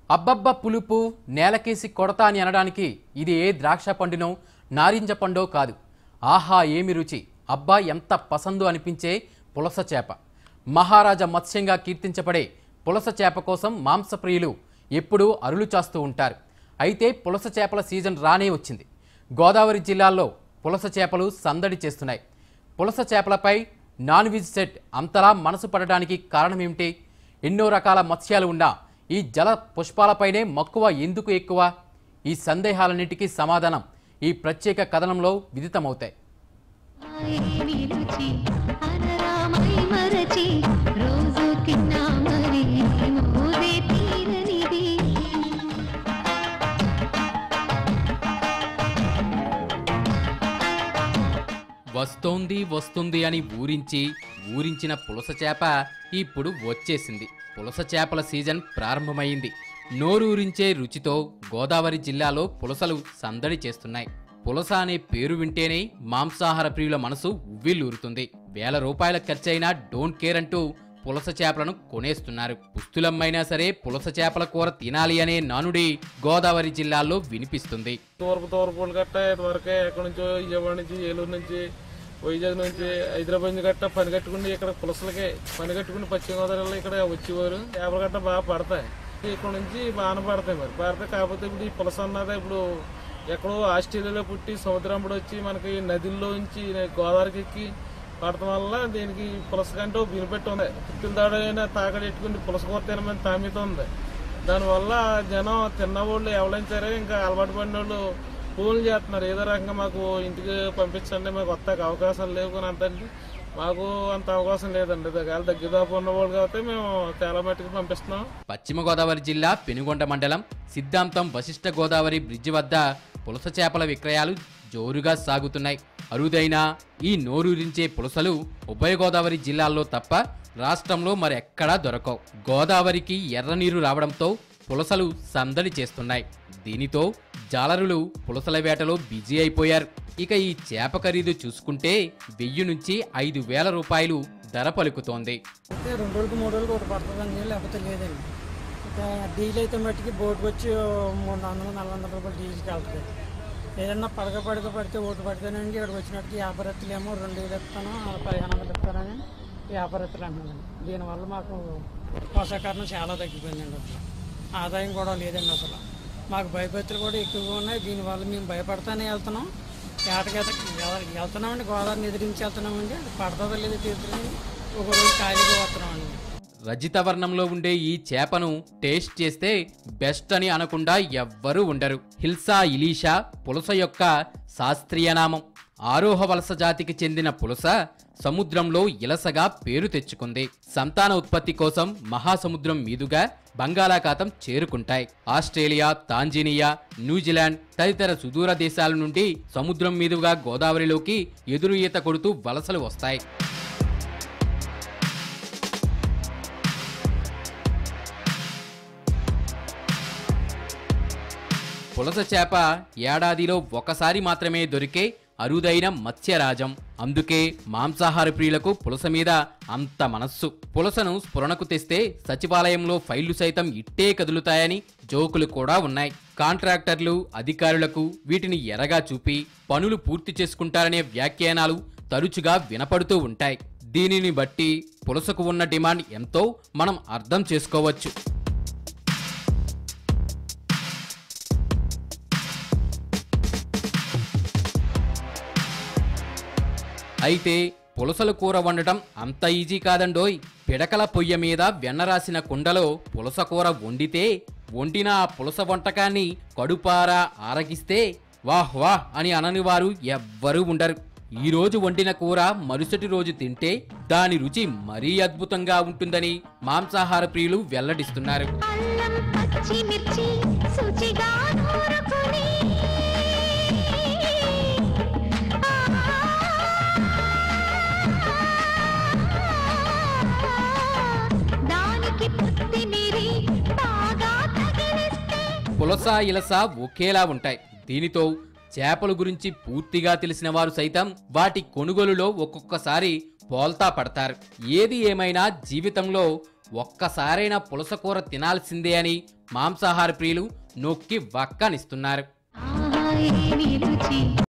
అబ్బబ్బ పులుపు నేలకేసి కొడతా అని అనడానికి ఇది ఏ ద్రాక్ష పండునో నారింజ పండో కాదు ఆహా ఏమి రుచి అబ్బా ఎంత పసందు అనిపించే పులస చేప మహారాజా మత్స్యంగా కీర్తించబడే పులస చేప కోసం మాంసప్రియులు ఎప్పుడూ అరులు చాస్తూ ఉంటారు అయితే పులస చేపల సీజన్ రానే వచ్చింది గోదావరి జిల్లాల్లో పులస చేపలు సందడి చేస్తున్నాయి పులస చేపలపై నాన్ వెజ్ సెట్ అంతలా మనసు పడడానికి కారణమేమిటి ఎన్నో రకాల మత్స్యాలు ఉన్నా ఈ జల పుష్పాలపైనే మక్కువ ఎందుకు ఎక్కువ ఈ సందేహాలన్నిటికీ సమాధానం ఈ ప్రత్యేక కథనంలో విదితమవుతాయి ఏమి రుచి అనరామై మరచి రోజు తిన్నా మరి మోదే తీరనిది వస్తోంది వస్తుంది అని ఊరించి ఊరించిన పులస చేప ఇప్పుడు వచ్చేసింది పులస చేపల సీజన్ ప్రారంభమైంది నోరూరించే రుచితో గోదావరి జిల్లాలో పులసలు సందడి చేస్తున్నాయి పులస అనే పేరు వింటేనే మాంసాహార ప్రియుల మనసు ఉవ్విల్లూరుతుంది వేల రూపాయల ఖర్చైనా డోంట్ కేర్ అంటూ పులస చేపలను కొనేస్తున్నారు పుస్తులమ్మైనా సరే పులస చేపల కూర తినాలి అనే నానుడి గోదావరి జిల్లాలో వినిపిస్తుంది తూర్పు తూర్పు గట్ట ఇటువరకే ఎక్కడి నుంచో విజయవాడ నుంచి ఏలూరు నుంచి వైజాగ్ నుంచి హైదరాబాద్ నుంచి గట్ట పని కట్టుకుని ఇక్కడ పులసలకే పని కట్టుకుని పశ్చిమ గోదావరిలో ఇక్కడ వచ్చేవారు చేపలు గట్ట బాగా పడతాయి ఇక్కడ నుంచి బాగానే పడతాయి మరి పడతాయి కాకపోతే ఇప్పుడు ఈ పులస అన్నది ఇప్పుడు ఎక్కడో ఆస్ట్రేలియాలో పుట్టి సముద్రంలో వచ్చి మనకి నదుల్లో నుంచి గోదావరికి ఎక్కి పడటం వల్ల దీనికి పులస కంటే బెనిఫిట్ ఉంది పుట్టిన దాడైనా తాకడెట్టుకుని పులస కూర తినమని తామిత ఉంది దానివల్ల జనం తిన్నవాళ్ళు ఎవరైనా సరే ఇంకా అలవాటు పడిన వాళ్ళు ఫోన్లు చేస్తున్నారు ఏదో రకంగా మాకు ఇంటికి పంపించండి మాకు వస్తాక అవకాశం లేవు అని అంతండి మాకు అంత అవకాశం లేదండి ఒకవేళ దగ్గరదాపు ఉన్న వాళ్ళు కాబట్టి మేము చాలా మట్టుకు పంపిస్తున్నాం పశ్చిమ గోదావరి జిల్లా పెనుగొండ మండలం సిద్ధాంతం వశిష్ఠ గోదావరి బ్రిడ్జి వద్ద పులస చేపల విక్రయాలు జోరుగా సాగుతున్నాయి అరుదైన ఈ నోరూరించే పులసలు ఉభయ గోదావరి జిల్లాల్లో తప్ప రాష్ట్రంలో మరెక్కడా దొరకవు గోదావరికి ఎర్రనీరు రావడంతో పులసలు సందడి చేస్తున్నాయి దీనితో జాలరులు పులసల వేటలో బిజీ అయిపోయారు ఇక ఈ చేప ఖరీదు చూసుకుంటే వెయ్యి నుంచి ఐదు వేల రూపాయలు ధర పలుకుతోంది అయితే రెండు రోజులకు మూడు రోజులకు ఒకటి పడుతుందండి లేకపోతే లేదండి ఇక డీజిల్ అయితే మట్టికి బోట్కి వచ్చి మూడు వందలు నాలుగు వందల రూపాయలు డీజిల్కి వెళ్తుంది ఏదన్నా పడక పడక పడితే ఓటు పడితేనండి ఇక్కడికి వచ్చినట్టుకి వ్యాపారస్తులు ఏమో రెండు వేలు ఇస్తాను పదిహేను వందలు ఇస్తానని వ్యాపారస్తులు అంటున్నారండి దీనివల్ల మాకు పోషకారణం చాలా తగ్గిపోయిందండి అసలు ఆదాయం కూడా లేదండి అసలు మాకు భయభక్తులు కూడా ఎక్కువగా ఉన్నాయి దీనివల్ల మేము భయపడతానే వెళ్తున్నాం ఏటకైతే వెళ్తున్నామండి గోదావరిని ఎదిరించి వెళ్తున్నామండి అది పడుతుందో లేదో తీరుతుంది ఒక రోజు ఖాళీగా వస్తున్నామండి రజిత వర్ణంలో ఉండే ఈ చేపను టేస్ట్ చేస్తే బెస్ట్ అని అనకుండా ఎవ్వరూ ఉండరు హిల్సా ఇలీషా పులస యొక్క శాస్త్రీయ నామం ఆరోహ వలస జాతికి చెందిన పులస సముద్రంలో ఇలసగా పేరు తెచ్చుకుంది సంతాన ఉత్పత్తి కోసం మహాసముద్రం మీదుగా బంగాళాఖాతం చేరుకుంటాయి ఆస్ట్రేలియా తాంజీనియా న్యూజిలాండ్ తదితర సుదూర దేశాల నుండి సముద్రం మీదుగా గోదావరిలోకి ఎదురు ఈత కొడుతూ వలసలు వస్తాయి పులస చేప ఏడాదిలో ఒకసారి మాత్రమే దొరికే అరుదైన మత్స్యరాజం అందుకే మాంసాహార ప్రియులకు పులస మీద అంత మనస్సు పులసను స్ఫురణకు తెస్తే సచివాలయంలో ఫైళ్లు సైతం ఇట్టే కదులుతాయని జోకులు కూడా ఉన్నాయి కాంట్రాక్టర్లు అధికారులకు వీటిని ఎరగా చూపి పనులు పూర్తి చేసుకుంటారనే వ్యాఖ్యానాలు తరచుగా వినపడుతూ ఉంటాయి దీనిని బట్టి పులసకు ఉన్న డిమాండ్ ఎంతో మనం అర్థం చేసుకోవచ్చు అయితే పులసల కూర వండటం అంత ఈజీ కాదండోయ్ పిడకల పొయ్య మీద వెన్న రాసిన కుండలో పులస కూర వండితే వండిన ఆ పులస వంటకాన్ని కడుపారా ఆరగిస్తే వాహ్ వాహ్ అని అనని వారు ఎవ్వరూ ఉండరు ఈ రోజు వండిన కూర మరుసటి రోజు తింటే దాని రుచి మరీ అద్భుతంగా ఉంటుందని మాంసాహార ప్రియులు వెల్లడిస్తున్నారు అల్లం పచ్చిమిర్చి శుచిగా నూరుకొని దానికి పుత్తిమీరి బాగా తగిలిస్తే పులస ఇలస ఒకేలా ఉంటాయి దీనితో చేపల గురించి పూర్తిగా తెలిసిన వారు సైతం వాటి కొనుగోలులో ఒక్కొక్కసారి పోల్తా పడతారు ఏది ఏమైనా జీవితంలో ఒక్కసారైనా పులస కూర తినాల్సిందే అని మాంసాహార ప్రియులు నొక్కి వక్కనిస్తున్నారు ఆహా ఏమి రుచి